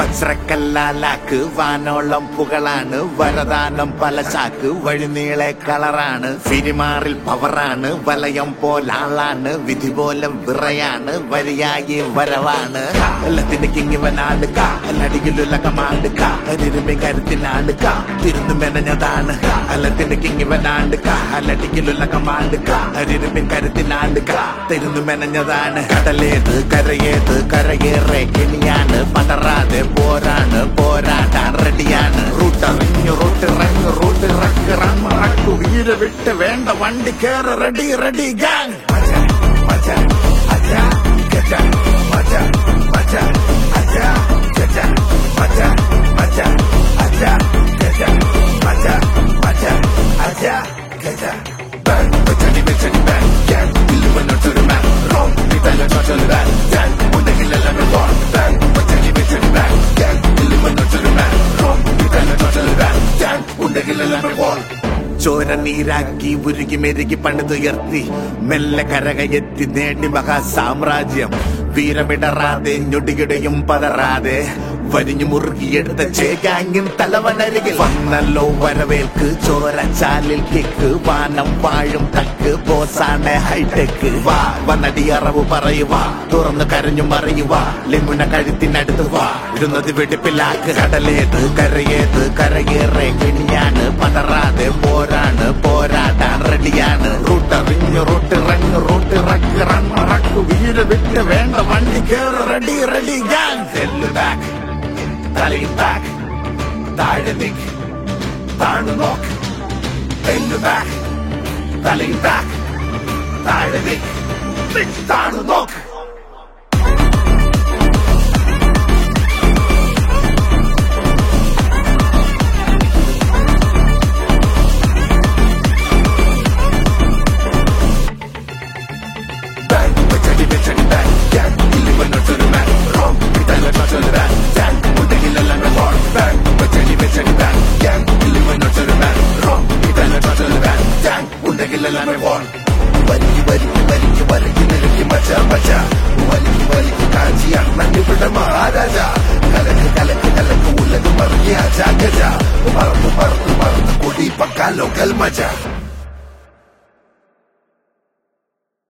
വജ്രക്കല്ലാലാക്ക് വാനോളം പുകളാണ് വരദാനം പല ചാക്ക് വഴിനീളെ കളറാണ് ഫിരിമാറിൽ പവറാണ് വലയം പോലാളാണ് വിധി പോലെ വിറയാണ് വരിയായി വരവാണ് എല്ലാത്തിന്റെ കിങ്ങിവനാണ് കാലടിയിലുള്ള കമാണ്ട് കാരിരുമ്പി കരുത്തിനാണ് കാ തിരുന്നു മെനഞ്ഞതാണ് എല്ലാത്തിന്റെ കിങ്ങിവനാണ്ട് കാലടിയിലുള്ള കമാണ്ട് കാരിരുമ്പി കരുത്തിനാണ്ട് കാ തിരുന്നു മെനഞ്ഞതാണ് കടലേത് കരയേത് കരയേറെ കിണിയാണ് പതറാതെ പോരാണ് പോരാടാൻ റെഡിയാണ് റൂട്ടറിഞ്ഞു റൂട്ടിറങ്ങു റൂട്ടിറക്ക് റമ്മറക്കു വീര വിട്ട് വേണ്ട വണ്ടി കേറ് റെഡി റെഡി ഗാങ് ചോര നീരാക്കി ഉരുകി മെരുകി പണിതുയർത്തി മെല്ലെ കരകയെത്തി നേടി മഹാസാമ്രാജ്യം വീരമിടറാതെ ഞൊടിയുടെയും പതറാതെ വരിഞ്ഞു മുറുകിയെടുത്ത ചേകാങ്ങിൻ തലവനരികിൽ വന്നല്ലോ വരവേൽക്ക് ചോരച്ചാലിൽ കിക്ക് വാനം വാഴും തക്ക് ബോസാണ് ഹൈടെക്ക് വാ വന്നടി അറവ് പറയുവാ തുറന്നു കരഞ്ഞു മറിയുവാ ലിമുന കഴുത്തിനടുത്ത് വാ ഇടുന്നത് വെടിപ്പിലാക്ക് കടലേത് കരയേത് കരയേറെ കിണിയാണ് പതറാതെ പോരാണ് പോരാടാൻ റെഡിയാണ് റൂട്ടറിഞ്ഞു റൂട്ടിറങ്ങു റൂട്ടിറക്ക് റണ്ണറക്കു വീര വിട്ട് വേണ്ട വണ്ടി കേറ് ready ready gang cell back തലയിൽ ബാക്ക് താഴെ നിക്ക് താണു നോക്ക് എല്ല് ബാക്ക് തലയിൽ ബാക്ക് താഴെ നിക്ക് നിക്ക് താണു നോക്ക് Bang, വെച്ചടി വെച്ചടി bang, gang, ഇല്ലി വന്നൊരു man, wrong, ഇതല്ല മറ്റൊരു man, gang, ഉണ്ടെങ്കിലെല്ലാം wrong, bang, വെച്ചടി വെച്ചടി bang, gang, ഇല്ലി വന്നൊരു man, wrong, ഇതല്ല മറ്റൊരു man, gang, ഉണ്ടെങ്കിലെല്ലാം wrong. വലിക്ക് വലിക്ക് വലിക്ക് വലിക്ക് നിലയ്ക്ക് മച്ച മച്ച വലിക്ക് വലിക്ക് കാഞ്ചി അണ്ണന്റെ മഹാരാജ കലക്ക് കലക്ക് കലക്ക് ഉലകം മറിയ ജാഗജ പറന്ന് പറന്ന് പറന്ന് കൊടി പക്കാലോ കൽമജ